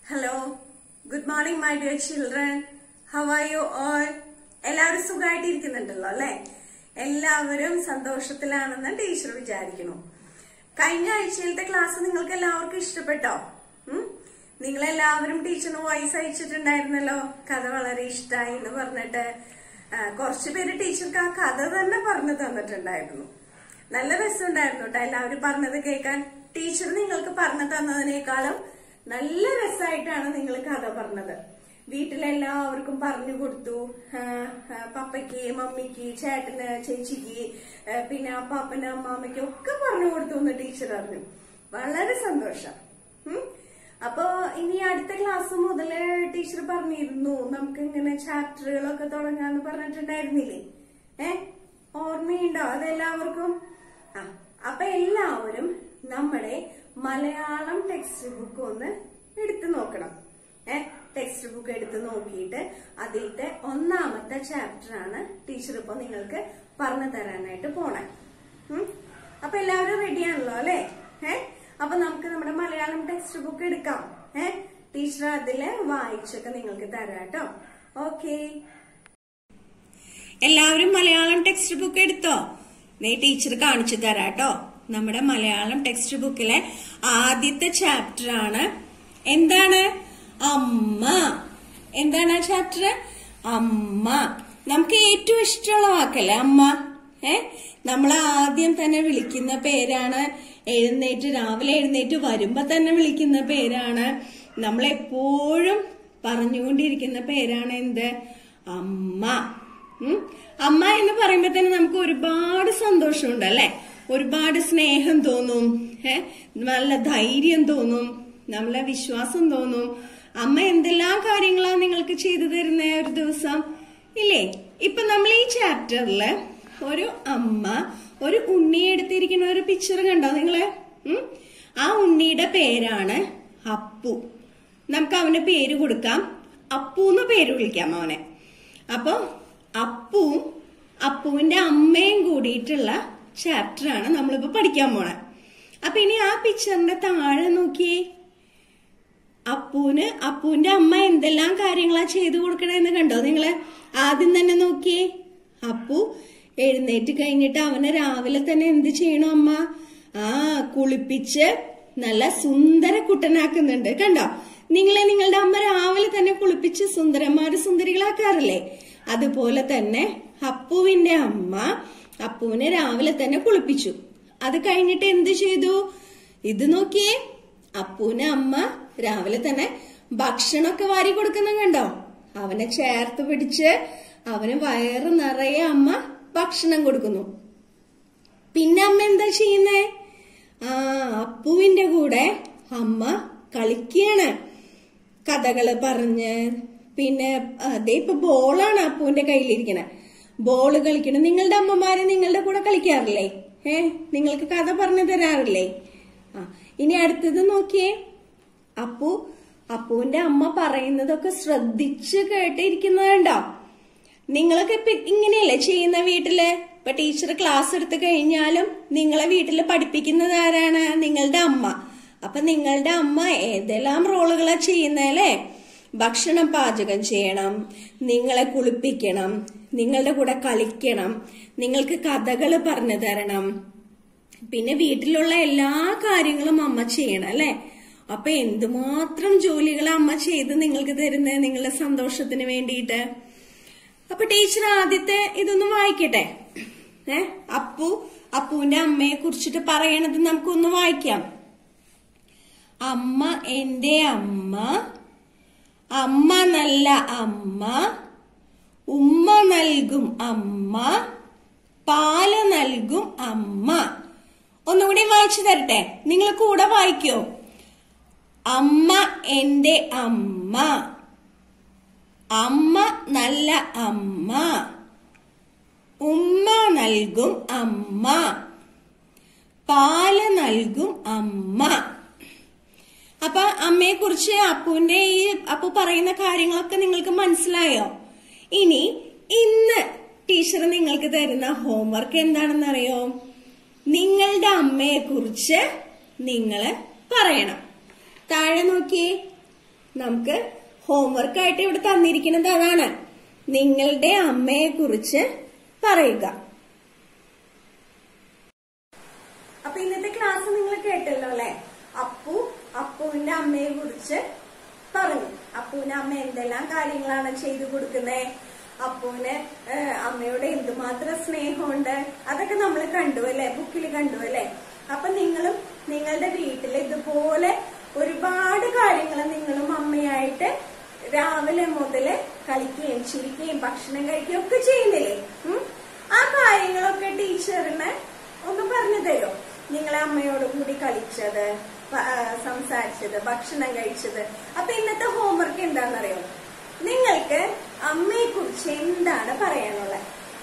Hello good morning my dear children how are you all എല്ലാവരും സുഖമായിട്ടിരിക്കുന്നുണ്ടല്ലോ അല്ലെ എല്ലാവരും സന്തോഷത്തിലാണെന്ന് ടീച്ചർ വിചാരിക്കുന്നു കഴിഞ്ഞ ആഴ്ചയിലത്തെ ക്ലാസ് നിങ്ങൾക്ക് എല്ലാവർക്കും ഇഷ്ടപ്പെട്ടോ ഉം? നിങ്ങളെല്ലാവരും ടീച്ചറിന് വോയിസ് അയച്ചിട്ടുണ്ടായിരുന്നല്ലോ കഥ വളരെ ഇഷ്ടമായി എന്ന് പറഞ്ഞിട്ട് ആ, കുറച്ച് പേര് ടീച്ചർക്ക് ആ കഥ തന്നെ പറഞ്ഞു തന്നിട്ടുണ്ടായിരുന്നു നല്ല രസമുണ്ടായിരുന്നു കേട്ടോ എല്ലാവരും പറഞ്ഞത് കേൾക്കാൻ ടീച്ചർ നിങ്ങൾക്ക് പറഞ്ഞു തന്നതിനേക്കാളും നല്ല രസമായിട്ടാണ് നിങ്ങൾ കഥ പറഞ്ഞത് വീട്ടിലെല്ലാവർക്കും പറഞ്ഞു കൊടുത്തു ആ, ആ, പപ്പയ്ക്ക് മമ്മിക്ക് ചേട്ടന് ചേച്ചിക്ക് ആ, പിന്നെ അപ്പാപ്പന് അമ്മാമ്മയ്ക്ക് ഒക്കെ പറഞ്ഞു കൊടുത്തു എന്ന് ടീച്ചർ അറിഞ്ഞു വളരെ സന്തോഷം ഉം. അപ്പോ ഇനി അടുത്ത ക്ലാസ് മുതല് ടീച്ചർ പറഞ്ഞിരുന്നു നമുക്ക് ഇങ്ങനെ ചാപ്റ്ററുകളൊക്കെ തുടങ്ങാന്ന് പറഞ്ഞിട്ടുണ്ടായിരുന്നില്ലേ ഏ ഓർമ്മയുണ്ടോ അതെല്ലാവർക്കും ആ അപ്പൊ എല്ലാവരും നമ്മുടെ മലയാളം ടെക്സ്റ്റ് ബുക്ക് ഒന്ന് എടുത്തു നോക്കണം ഏ ടെക്സ്റ്റ് ബുക്ക് എടുത്ത് നോക്കിയിട്ട് അതിലത്തെ ഒന്നാമത്തെ ചാപ്റ്റർ ആണ് ടീച്ചർ ഇപ്പൊ നിങ്ങൾക്ക് പറഞ്ഞു തരാനായിട്ട് പോണേ ഉം. അപ്പൊ എല്ലാവരും റെഡിയാണല്ലോ അല്ലെ ഏ അപ്പൊ നമുക്ക് നമ്മുടെ മലയാളം ടെക്സ്റ്റ് ബുക്ക് എടുക്കാം ഏ ടീച്ചർ അതില് വായിച്ചൊക്കെ നിങ്ങൾക്ക് തരാം കേട്ടോ ഓക്കേ എല്ലാവരും മലയാളം ടെക്സ്റ്റ് ബുക്ക് എടുത്തോ നീ ടീച്ചർ കാണിച്ചു തരാം കേട്ടോ നമ്മുടെ മലയാളം ടെക്സ്റ്റ് ബുക്കിലെ ആദ്യത്തെ ചാപ്റ്റർ ആണ് എന്താണ് അമ്മ എന്താണ് ആ ചാപ്റ്റർ അമ്മ നമുക്ക് ഏറ്റവും ഇഷ്ടമുള്ള വാക്കല്ലേ അമ്മ ഏ നമ്മൾ ആദ്യം തന്നെ വിളിക്കുന്ന പേരാണ് എഴുന്നേറ്റ് രാവിലെ എഴുന്നേറ്റ് വരുമ്പോ തന്നെ വിളിക്കുന്ന പേരാണ് നമ്മൾ എപ്പോഴും പറഞ്ഞുകൊണ്ടിരിക്കുന്ന പേരാണ് എന്ത് അമ്മ ഉം. അമ്മ എന്ന് പറയുമ്പോ തന്നെ നമുക്ക് ഒരുപാട് സന്തോഷമുണ്ട് അല്ലെ ഒരുപാട് സ്നേഹം തോന്നും ഏ നല്ല ധൈര്യം തോന്നും നമ്മളെ വിശ്വാസം തോന്നും അമ്മ എന്തെല്ലാം കാര്യങ്ങളാ നിങ്ങൾക്ക് ചെയ്തു തരുന്ന ഒരു ദിവസം ഇല്ലേ ഇപ്പൊ നമ്മൾ ഈ ചാപ്റ്ററില് ഒരു അമ്മ ഒരു ഉണ്ണിയെ എടുത്തിരിക്കുന്ന ഒരു പിക്ചർ കണ്ടോ നിങ്ങള് ഉം? ആ ഉണ്ണിയുടെ പേരാണ് അപ്പു നമുക്ക് അവന് പേര് കൊടുക്കാം അപ്പു എന്ന് പേര് വിളിക്കാം അവനെ അപ്പൊ അപ്പുവും അപ്പുവിന്റെ അമ്മയും കൂടിയിട്ടുള്ള ചാപ്റ്റർ ആണ് നമ്മളിപ്പോ പഠിക്കാൻ പോണെ അപ്പൊ ഇനി ആ പിക്ചറിന്റെ താഴെ നോക്കിയേ അപ്പൂന് അപ്പൂന്റെ അമ്മ എന്തെല്ലാം കാര്യങ്ങളാ ചെയ്തു കൊടുക്കണേന്ന് കണ്ടോ നിങ്ങള് ആദ്യം തന്നെ നോക്കിയേ അപ്പു എഴുന്നേറ്റ് കഴിഞ്ഞിട്ട് അവനെ രാവിലെ തന്നെ എന്ത് ചെയ്യണം അമ്മ ആ കുളിപ്പിച്ച് നല്ല സുന്ദര കുട്ടനാക്കുന്നുണ്ട് കണ്ടോ നിങ്ങളെ നിങ്ങളുടെ അമ്മ രാവിലെ തന്നെ കുളിപ്പിച്ച് സുന്ദരന്മാര് സുന്ദരികളാക്കാറില്ലേ അതുപോലെ തന്നെ അപ്പുവിന്റെ അമ്മ അപ്പുവിനെ രാവിലെ തന്നെ കുളിപ്പിച്ചു അത് കഴിഞ്ഞിട്ട് എന്ത് ചെയ്തു ഇത് നോക്കിയേ അപ്പൂന് അമ്മ രാവിലെ തന്നെ ഭക്ഷണമൊക്കെ വാരി കൊടുക്കുന്ന കണ്ടോ അവനെ ചേർത്ത് പിടിച്ച് അവന് വയറ് നിറയെ അമ്മ ഭക്ഷണം കൊടുക്കുന്നു പിന്നെ അമ്മ എന്താ ചെയ്യുന്നേ ആ അപ്പുവിന്റെ കൂടെ അമ്മ കളിക്കുകയാണ് കഥകള് പറഞ്ഞ് പിന്നെ അതേ ഇപ്പൊ ബോളാണ് അപ്പുവിന്റെ കയ്യിലിരിക്കണേ ബോള് കളിക്കണം നിങ്ങളുടെ അമ്മമാര് നിങ്ങളുടെ കൂടെ കളിക്കാറില്ലേ ഏ നിങ്ങൾക്ക് കഥ പറഞ്ഞു തരാറില്ലേ ആ ഇനി അടുത്തത് നോക്കിയേ അപ്പു അപ്പുവിന്റെ അമ്മ പറയുന്നതൊക്കെ ശ്രദ്ധിച്ച് കേട്ടിരിക്കുന്നതുണ്ടോ നിങ്ങളൊക്കെ ഇപ്പൊ ഇങ്ങനെയല്ലേ ചെയ്യുന്ന വീട്ടില് ഇപ്പൊ ടീച്ചർ ക്ലാസ് എടുത്തു കഴിഞ്ഞാലും നിങ്ങളെ വീട്ടില് പഠിപ്പിക്കുന്നത് ആരാണ് നിങ്ങളുടെ അമ്മ അപ്പൊ നിങ്ങളുടെ അമ്മ ഏതെല്ലാം റോളുകളാ ചെയ്യുന്നല്ലേ ഭക്ഷണം പാചകം ചെയ്യണം നിങ്ങളെ കുളിപ്പിക്കണം നിങ്ങളുടെ കൂടെ കളിക്കണം നിങ്ങൾക്ക് കഥകൾ പറഞ്ഞു തരണം പിന്നെ വീട്ടിലുള്ള എല്ലാ കാര്യങ്ങളും അമ്മ ചെയ്യണം അല്ലെ അപ്പൊ എന്തുമാത്രം ജോലികൾ അമ്മ ചെയ്ത് നിങ്ങൾക്ക് തരുന്നത് നിങ്ങളുടെ സന്തോഷത്തിന് വേണ്ടിയിട്ട് അപ്പൊ ടീച്ചർ ആദ്യത്തെ ഇതൊന്ന് വായിക്കട്ടെ ഏ അപ്പു അപ്പുവിന്റെ അമ്മയെ കുറിച്ചിട്ട് പറയണത് നമുക്കൊന്ന് വായിക്കാം അമ്മ എന്റെ അമ്മ അമ്മ നല്ല അമ്മ ഉമ്മ നൽകും അമ്മ പാല് നൽകും അമ്മ ഒന്നുകൂടി വായിച്ചു തരട്ടെ നിങ്ങൾ കൂടെ വായിക്കോ അമ്മ എന്റെ അമ്മ അമ്മ നല്ല അമ്മ ഉമ്മ നൽകും അമ്മ പാല് നൽകും അമ്മ അപ്പൊ അമ്മയെ കുറിച്ച് അപ്പുവിന്റെ ഈ അപ്പു പറയുന്ന കാര്യങ്ങളൊക്കെ നിങ്ങൾക്ക് മനസ്സിലായോ ഇനി ഇന്ന് ടീച്ചർ നിങ്ങൾക്ക് തരുന്ന ഹോംവർക്ക് എന്താണെന്നറിയോ നിങ്ങളുടെ അമ്മയെ കുറിച്ച് നിങ്ങൾ പറയണം താഴെ നോക്കിയേ നമുക്ക് ഹോംവർക്ക് ആയിട്ട് ഇവിടെ തന്നിരിക്കുന്നത് അതാണ് നിങ്ങളുടെ അമ്മയെ കുറിച്ച് പറയുക അപ്പൊ ഇന്നത്തെ ക്ലാസ് നിങ്ങൾ കേട്ടല്ലോ അല്ലെ അപ്പു അപ്പുവിന്റെ അമ്മയെ കുറിച്ച് പറഞ്ഞു അപ്പുവിന് അമ്മ എന്തെല്ലാം കാര്യങ്ങളാണ് ചെയ്തു കൊടുക്കുന്നത് അപ്പുവിന് ഏഹ്, അമ്മയോട് എന്തുമാത്രം സ്നേഹമുണ്ട് അതൊക്കെ നമ്മൾ കണ്ടു അല്ലെ ബുക്കിൽ കണ്ടു അല്ലെ അപ്പൊ നിങ്ങളും നിങ്ങളുടെ വീട്ടിൽ ഇതുപോലെ ഒരുപാട് കാര്യങ്ങൾ നിങ്ങളും അമ്മയായിട്ട് രാവിലെ മുതല് കളിക്കുകയും ചിരിക്കുകയും ഭക്ഷണം കഴിക്കുകയും ഒക്കെ ചെയ്യുന്നില്ലേ ഉം? ആ കാര്യങ്ങളൊക്കെ ടീച്ചറിന് ഒന്ന് പറഞ്ഞു തരോ നിങ്ങളെ അമ്മയോട് കൂടി കളിച്ചത് പ- ആ, സംസാരിച്ചത് ഭക്ഷണം കഴിച്ചത് അപ്പൊ ഇന്നത്തെ ഹോംവർക്ക് എന്താണെന്നറിയോ നിങ്ങൾക്ക് അമ്മയെ കുറിച്ച് എന്താണ് പറയാനുള്ളത്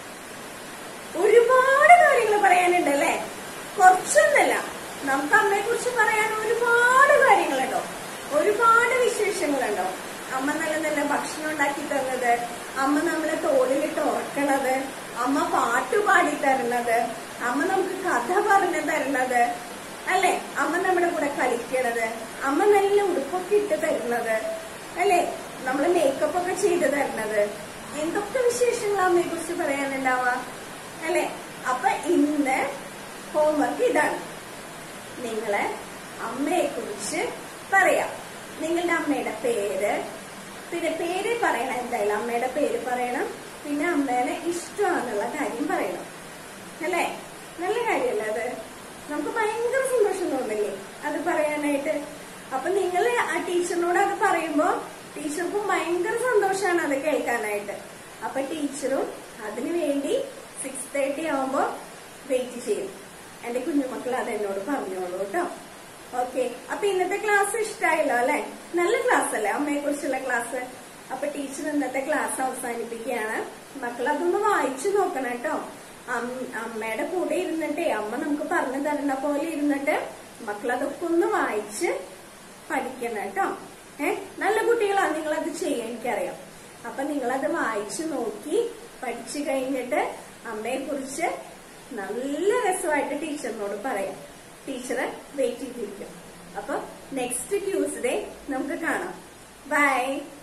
ഒരുപാട് കാര്യങ്ങൾ പറയാനുണ്ട് അല്ലേ കുറച്ചൊന്നല്ല നമുക്ക് അമ്മയെ കുറിച്ച് പറയാൻ ഒരുപാട് കാര്യങ്ങളുണ്ടോ ഒരുപാട് വിശേഷങ്ങളുണ്ടോ അമ്മ നല്ല നല്ല ഭക്ഷണം ഉണ്ടാക്കി തന്നത് അമ്മ നമ്മളെ തോളിലിട്ട് ഉറക്കണത് അമ്മ പാട്ട് പാടി തരുന്നത് അമ്മ നമുക്ക് കഥ പറഞ്ഞു തരുന്നത് അല്ലെ അമ്മ നമ്മുടെ കൂടെ കളിക്കണത് അമ്മ നല്ല ഉടുപ്പൊക്കെ ഇട്ട് തരുന്നത് അല്ലെ നമ്മള് മേക്കപ്പ് ഒക്കെ ചെയ്ത് തരുന്നത് എന്തൊക്കെ വിശേഷങ്ങൾ അമ്മയെ കുറിച്ച് പറയാനുണ്ടാവാ അല്ലെ അപ്പൊ ഇന്ന് ഹോംവർക്ക് ഇതാണ് നിങ്ങള് അമ്മയെ കുറിച്ച് പറയാം നിങ്ങളുടെ അമ്മയുടെ പേര് പിന്നെ പേര് പറയണം എന്തായാലും അമ്മയുടെ പേര് പറയണം പിന്നെ അമ്മേനെ ഇഷ്ടമാണെന്നുള്ള കാര്യം പറയണം അല്ലേ നല്ല കാര്യമല്ലേ അത് നമുക്ക് ഭയങ്കര സന്തോഷം തോന്നില്ലേ അത് പറയാനായിട്ട് അപ്പൊ നിങ്ങൾ ആ ടീച്ചറിനോട് അത് പറയുമ്പോ ടീച്ചർക്കും ഭയങ്കര സന്തോഷമാണ് അത് കേൾക്കാനായിട്ട് അപ്പൊ ടീച്ചറും അതിനു വേണ്ടി സിക്സ് തേർട്ടി ആവുമ്പോ വെയിറ്റ് ചെയ്യും എന്റെ കുഞ്ഞുമക്കൾ അത് എന്നോട് പറഞ്ഞോളൂ കേട്ടോ ഓക്കെ അപ്പൊ ഇന്നത്തെ ക്ലാസ് ഇഷ്ടമായല്ലോ അല്ലെ നല്ല ക്ലാസ് അല്ലേ അമ്മയെ കുറിച്ചുള്ള ക്ലാസ് അപ്പൊ ടീച്ചർ ഇന്നത്തെ ക്ലാസ് അവസാനിപ്പിക്കുകയാണ് മക്കൾ അതൊന്ന് വായിച്ചു നോക്കണം കേട്ടോ അം- അമ്മയുടെ കൂടെ ഇരുന്നിട്ടേ അമ്മ നമുക്ക് പറഞ്ഞു തരുന്ന പോലെ ഇരുന്നിട്ട് മക്കൾ അതൊക്കെ ഒന്ന് വായിച്ച് പഠിക്കണം കേട്ടോ ഏ നല്ല കുട്ടികളാണ് നിങ്ങളത് ചെയ്യാൻ എനിക്കറിയാം അപ്പൊ നിങ്ങളത് വായിച്ചു നോക്കി പഠിച്ചു കഴിഞ്ഞിട്ട് അമ്മയെ കുറിച്ച് നല്ല രസമായിട്ട് ടീച്ചറിനോട് പറയാം ടീച്ചറ് വെയിറ്റ് ചെയ്തിരിക്കും അപ്പൊ നെക്സ്റ്റ് ട്യൂസ്ഡേ നമുക്ക് കാണാം ബൈ